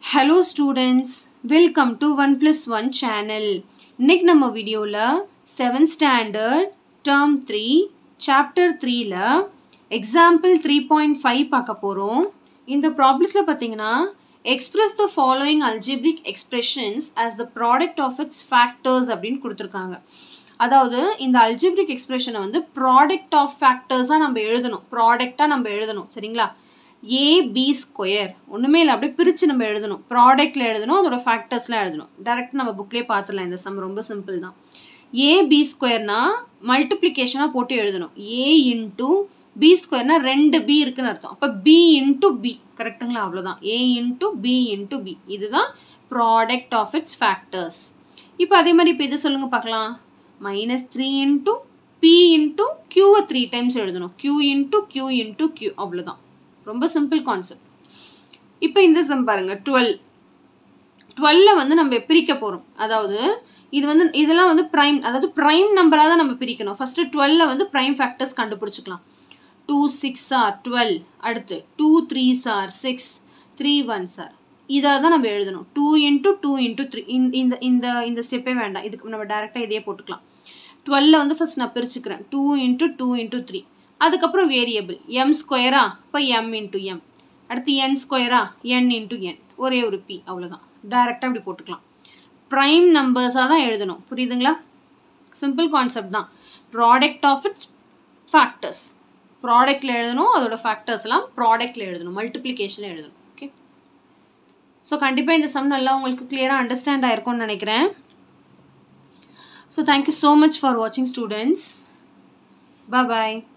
Hello students welcome to one plus one channel இன்னைக்கு நம்ம வீடியோவில் seventh standard term three chapter த்ரீல example three point five பார்க்க போகிறோம் இந்த ப்ராப்ளத்தில் பார்த்தீங்கன்னா express the following algebraic expressions as the product of its factors அப்படின்னு கொடுத்துருக்காங்க அதாவது இந்த அல்ஜிப்ரிக் எக்ஸ்பிரஷனை வந்து ப்ராடக்ட் ஆஃப் ஃபேக்டர்ஸாக நம்ம எழுதணும் ப்ராடக்டாக நம்ம எழுதணும் சரிங்களா ஏ பி ஸ்கொயர் ஒன்றுமே இல்லை அப்படியே பிரித்து நம்ம எழுதணும் ப்ராடக்டில் எழுதணும் அதோட ஃபேக்டர்ஸ்லாம் எழுதணும் டேரெக்ட் நம்ம புக்லேயே பார்த்துடலாம் இந்த சம் ரொம்ப சிம்பிள் தான் ஏ பி ஸ்கொயர்னா மல்டிப்ளிகேஷனாக போட்டு எழுதணும் ஏ இன்ட்டு பி ஸ்கொயர்னா ரெண்டு பி இருக்குன்னு அர்த்தம் அப்போ பி இன்ட்டு பி கரெக்டுங்களா அவ்வளோதான் a into b into b இதுதான் ப்ராடக்ட் ஆஃப் இட்ஸ் ஃபேக்டர்ஸ் இப்போ அதே மாதிரி இப்போ இது சொல்லுங்கள் பார்க்கலாம் minus three into b into க்யூவை த்ரீ டைம்ஸ் எழுதணும் q into q into q அவ்வளோதான் ரொம்ப சிம்பிள் கான்செப்ட் இப்போ இந்த சம் பாருங்க டுவெல் டுவெல்ல வந்து நம்ம பிரிக்க போகிறோம் அதாவது இது வந்து இதெல்லாம் வந்து ப்ரைம் அதாவது ப்ரைம் நம்பராக தான் நம்ம பிரிக்கணும் ஃபஸ்ட்டு டுவெல்ல வந்து ப்ரைம் ஃபேக்டர்ஸ் கண்டுபிடிச்சிக்கலாம் டூ சிக்ஸ் ஆர் டுவெல் அடுத்து two three sir six three one sir இதை தான் நம்ம எழுதணும் two into two into three இந்த இந்த இந்த ஸ்டெப்பே வேண்டாம் இதுக்கு நம்ம டேரெக்டாக இதே போட்டுக்கலாம் டுவெல்ல வந்து ஃபஸ்ட் நான் பிரிச்சுக்கிறேன் two into two into three அதுக்கப்புறம் வேரியபிள் எம் ஸ்கொயரா இப்போ எம் இன்ட்டு எம் அடுத்து என் ஸ்கொயரா என் இன்ட்டு என் ஒரே ஒரு பி அவ்வளோதான் டைரெக்டாக இப்படி போட்டுக்கலாம் ப்ரைம் நம்பர்ஸாக தான் எழுதணும் புரியுதுங்களா சிம்பிள் கான்செப்ட் தான் ப்ராடக்ட் ஆஃப் இட்ஸ் ஃபேக்டர்ஸ் ப்ராடக்டில் எழுதணும் அதோட ஃபேக்டர்ஸ்லாம் ப்ராடக்டில் எழுதணும் மல்டிப்ளிகேஷனில் எழுதணும் ஓகே ஸோ கண்டிப்பாக இந்த சம் நல்லா உங்களுக்கு கிளியராக அண்டர்ஸ்டாண்ட் ஆயிருக்கும்னு நினைக்கிறேன் so thank you so much for வாட்சிங் ஸ்டூடெண்ட்ஸ் Bye bye.